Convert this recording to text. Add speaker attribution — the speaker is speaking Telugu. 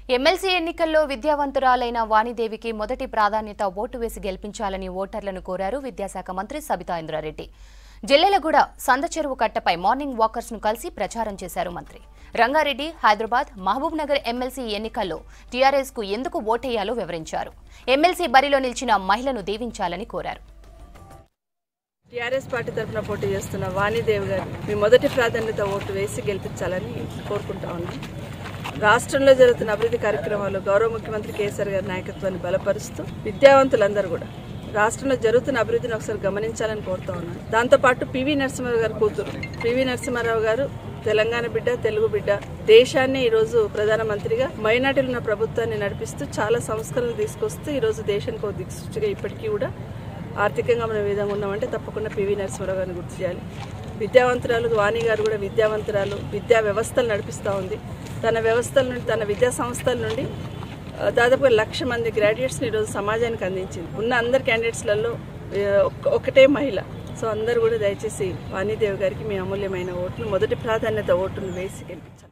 Speaker 1: ఎమ్మెల్సీ ఎన్నికల్లో విద్యావంతురాలైన వాణిదేవికి మొదటి ప్రాధాన్యత ఓటు వేసి గెలిపించాలని ఓటర్లను కోరారు విద్యాశాఖ మంత్రి సబితా ఇంద్రారెడ్డి జిల్లెలగూడ సందచెరువు కట్టపై మార్నింగ్ వాకర్స్ ను కలిసి ప్రచారం చేశారు మంత్రి రంగారెడ్డి హైదరాబాద్ మహబూబ్ నగర్ ఎమ్మెల్సీ ఎన్నికల్లో టీఆర్ఎస్ కు ఎందుకు ఓటేయాలో వివరించారు ఎమ్మెల్సీ బరిలో నిలిచిన మహిళను దీవించాలని కోరారు
Speaker 2: టీఆర్ఎస్ పార్టీ తరఫున పోటీ చేస్తున్న వాణిదేవి గారు మీ మొదటి ప్రాధాన్యత ఓటు వేసి గెలిపించాలని కోరుకుంటా ఉన్నాం రాష్ట్రంలో జరుగుతున్న అభివృద్ధి కార్యక్రమాలు గౌరవ ముఖ్యమంత్రి కేసీఆర్ గారి నాయకత్వాన్ని బలపరుస్తూ విద్యావంతులందరూ కూడా రాష్ట్రంలో జరుగుతున్న అభివృద్ధిని ఒకసారి గమనించాలని కోరుతా ఉన్నాను దాంతోపాటు పివి నరసింహారావు గారి కూతురు పివి నరసింహారావు గారు తెలంగాణ బిడ్డ తెలుగు బిడ్డ దేశాన్ని ఈరోజు ప్రధానమంత్రిగా మైనార్టీలు ఉన్న ప్రభుత్వాన్ని నడిపిస్తూ చాలా సంస్కరణలు తీసుకొస్తూ ఈరోజు దేశానికి ఒక దిక్సూచిగా ఇప్పటికీ కూడా ఆర్థికంగా మనం ఏ విధంగా ఉన్నామంటే తప్పకుండా పివి నరసింహారావు గారిని గుర్తు చేయాలి విద్యావంతురాలు వాణి గారు కూడా విద్యావంతురాలు విద్యా వ్యవస్థలు నడిపిస్తూ ఉంది తన వ్యవస్థల నుండి తన విద్యా సంస్థల నుండి ఆ, దాదాపుగా లక్ష మంది గ్రాడ్యుయేట్స్ని ఈరోజు సమాజానికి అందించింది ఉన్న అందరు క్యాండిడేట్స్లలో ఆ, ఒక్క- ఒకటే మహిళ సో అందరూ కూడా దయచేసి వాణిదేవి గారికి మీ అమూల్యమైన ఓటును మొదటి ప్రాధాన్యత ఓటును వేసి గెలిపించారు